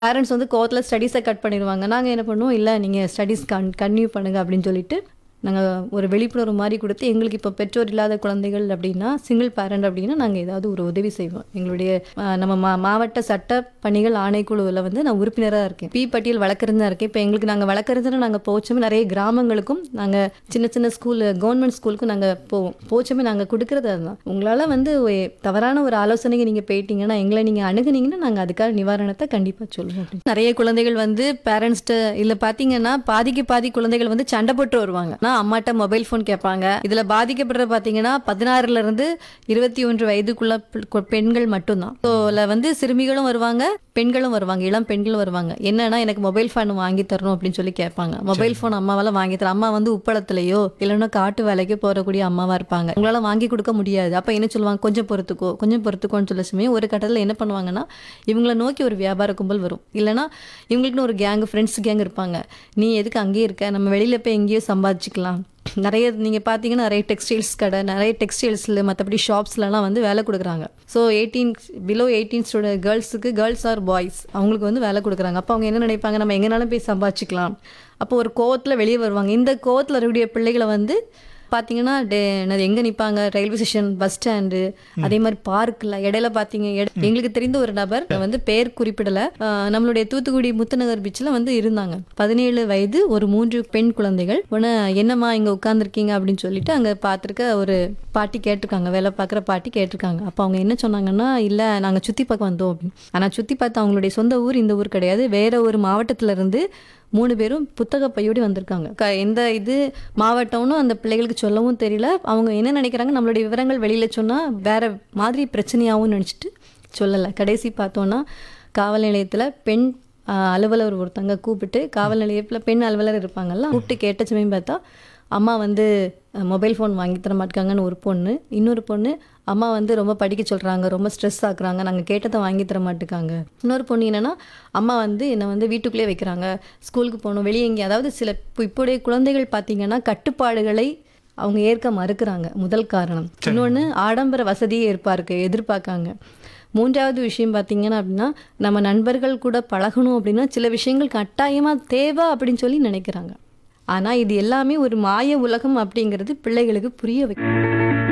Parents வந்து கோவத்தில் ஸ்டடீஸை cut பண்ணிடுவாங்க நாங்கள் என்ன பண்ணுவோம் இல்லை நீங்கள் ஸ்டடீஸ் கன் கன்டினியூ பண்ணுங்க அப்படின்னு சொல்லிட்டு நாங்கள் ஒரு விழிப்புணர்வு மாதிரி கொடுத்து எங்களுக்கு இப்போ பெற்றோர் இல்லாத குழந்தைகள் அப்படின்னா சிங்கிள் பேரண்ட் அப்படின்னா நாங்கள் ஏதாவது ஒரு உதவி செய்வோம் எங்களுடைய ஆஹ், நம்ம மா மாவட்ட சட்ட பணிகள் ஆணைக்குழுவில் வந்து நான் உறுப்பினராக இருக்கேன் பி பட்டியல் வழக்கறிஞராக இருக்கேன் இப்போ எங்களுக்கு நாங்கள் வழக்கறிஞர் நாங்கள் போச்சோமே நிறைய கிராமங்களுக்கும் நாங்கள் சின்ன சின்ன ஸ்கூல் கவர்மெண்ட் ஸ்கூலுக்கும் நாங்கள் போவோம் போச்சோமே நாங்கள் கொடுக்குறது அதுதான் உங்களால் வந்து ஒ- தவறான ஒரு ஆலோசனைக்கு நீங்கள் போயிட்டீங்கன்னா எங்களை நீங்கள் அணுகுனீங்கன்னா நாங்கள் அதுக்கான நிவாரணத்தை கண்டிப்பாக சொல்லுவோம் அப்படின்னு. நிறைய குழந்தைகள் வந்து பேரண்ட்ஸ்ட்டு இல்லை பார்த்தீங்கன்னா பாதிக்கு பாதி குழந்தைகள் வந்து சண்டை போட்டு வருவாங்க நான் அம்மாட்ட மொபைல் ஃபோன் கேட்பாங்க இதில் பாதிக்கப்படுற பார்த்தீங்கன்னா பதினாறுல இருந்து இருபத்தி ஒன்று வயதுக்குள்ள பெ- கொ- பெண்கள் மட்டும்தான் ஸோ அதில் வந்து சிறுமிகளும் வருவாங்க பெண்களும் வருவாங்க இளம் பெண்களும் வருவாங்க என்னன்னா எனக்கு மொபைல் ஃபோன் வாங்கி தரணும் அப்படின்னு சொல்லி கேட்பாங்க மொபைல் ஃபோன் அம்மாவால வாங்கி தர அம்மா வந்து உப்பளத்திலேயோ இல்லைன்னா காட்டு வேலைக்கு போறக்கூடிய அம்மாவா இருப்பாங்க உங்களால வாங்கி கொடுக்க முடியாது அப்ப என்ன சொல்லுவாங்க கொஞ்சம் பொறுத்துக்கோ கொஞ்சம் பொறுத்துக்கோன்னு சொல்ல சமயம் ஒரு கட்டத்தில் என்ன பண்ணுவாங்கன்னா இவங்கள நோக்கி ஒரு வியாபார கும்பல் வரும் இல்லைன்னா இவங்களுக்குன்னு ஒரு கேங் ஃப்ரெண்ட்ஸ் கேங் இருப்பாங்க நீ எதுக்கு அங்கேயே இருக்க நம்ம வெளியில போய் எங்கேயோ சம்பாதிச்சுக்கலாம் நிறைய நீங்கள் பார்த்தீங்கன்னா நிறைய டெக்ஸ்டைல்ஸ் கடை நிறைய டெக்ஸ்டைல்ஸில் மற்றபடி ஷாப்ஸ்லலாம் வந்து வேலை கொடுக்குறாங்க so eighteen below eighteen student கேர்ள்ஸுக்கு கேர்ள்ஸ் ஆர் பாய்ஸ் அவங்களுக்கு வந்து வேலை கொடுக்குறாங்க அப்போ அவங்க என்ன நினைப்பாங்க நம்ம எங்கேனாலும் போய் சம்பாதிச்சுக்கலாம் அப்போ ஒரு கோவத்தில் வெளியே வருவாங்க இந்த கோவத்தில் இருக்கக்கூடிய பிள்ளைகளை வந்து பார்த்தீங்கன்னா டே என்னது எங்கே நிற்பாங்க ரயில்வே ஸ்டேஷன் பஸ் ஸ்டாண்டு அதே மாதிரி பார்க்கில் இடையில பார்த்தீங்க இட- எங்களுக்கு தெரிந்த ஒரு நபர் வந்து பேர் குறிப்பிடலை நம்மளுடைய தூத்துக்குடி முத்துநகர் பீச்சில் வந்து இருந்தாங்க பதினேழு வயது ஒரு மூன்று பெண் குழந்தைகள் உடனே என்னம்மா இங்கே உட்காந்துருக்கீங்க அப்படின்னு சொல்லிட்டு அங்கே பார்த்துருக்க ஒரு பாட்டி கேட்டிருக்காங்க வேலை பார்க்குற பாட்டி கேட்டிருக்காங்க அப்போ அவங்க என்ன சொன்னாங்கன்னா இல்லை நாங்கள் சுற்றி பார்க்க வந்தோம் அப்படின்னு ஆனால் சுற்றி பார்த்து அவங்களுடைய சொந்த ஊர் இந்த ஊர் கிடையாது வேற ஒரு மாவட்டத்துல இருந்து மூணு பேரும் புத்தக பையோடு வந்திருக்காங்க க எந்த இது மாவட்டம்னு அந்த பிள்ளைகளுக்கு சொல்லவும் தெரியல அவங்க என்ன நினைக்கிறாங்க நம்மளுடைய விவரங்கள் வெளியில் சொன்னால் வேற மாதிரி பிரச்சனையாகவும் நினச்சிட்டு சொல்லலை கடைசி பார்த்தோன்னா காவல் நிலையத்தில் பெண் ஆஹ், அலுவலர் ஒருத்தங்க கூப்பிட்டு காவல் நிலையத்தில் பெண் அலுவலர் இருப்பாங்கல்ல கூப்பிட்டு கேட்ட சமயம் பார்த்தா அம்மா வந்து மொபைல் ஃபோன் வாங்கி தர மாட்டாங்கன்னு ஒரு பொண்ணு இன்னொரு பொண்ணு அம்மா வந்து ரொம்ப படிக்க சொல்கிறாங்க ரொம்ப ஸ்ட்ரெஸ் ஆக்குறாங்க நாங்கள் கேட்டதை வாங்கி தர மாட்டேங்காங்க இன்னொரு பொண்ணு என்னன்னா அம்மா வந்து என்னை வந்து வீட்டுக்குள்ளே வைக்கிறாங்க ஸ்கூலுக்கு போகணும் வெளியே எங்கே அதாவது சில இப்போ இப்போடைய குழந்தைகள் பார்த்தீங்கன்னா கட்டுப்பாடுகளை அவங்க ஏற்க மறுக்கிறாங்க முதல் காரணம் இன்னொன்று ஆடம்பர வசதியை எதிர்பார்க்க எதிர்பார்க்காங்க மூன்றாவது விஷயம் பார்த்தீங்கன்னா அப்படின்னா நம்ம நண்பர்கள் கூட பழகணும் அப்படின்னா சில விஷயங்கள் கட்டாயமாக தேவை அப்படின்னு சொல்லி நினைக்கிறாங்க ஆனால் இது எல்லாமே ஒரு மாய உலகம் அப்படிங்கிறது பிள்ளைகளுக்கு புரிய வைக்கும்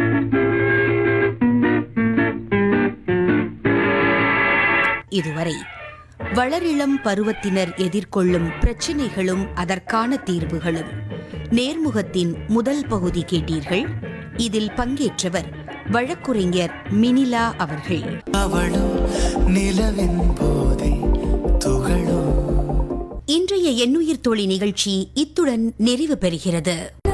இதுவரை வளரிளம் பருவத்தினர் எதிர்கொள்ளும் பிரச்சினைகளும் அதற்கான தீர்வுகளும் நேர்முகத்தின் முதல் பகுதி கேட்டீர்கள் இதில் பங்கேற்றவர் வழக்குரைஞர் மினிலா அவர்கள் அவளும் நிலவின் போதை துகளும் இன்றைய எண்ணுயிர் தோழி நிகழ்ச்சி இத்துடன் நிறைவு பெறுகிறது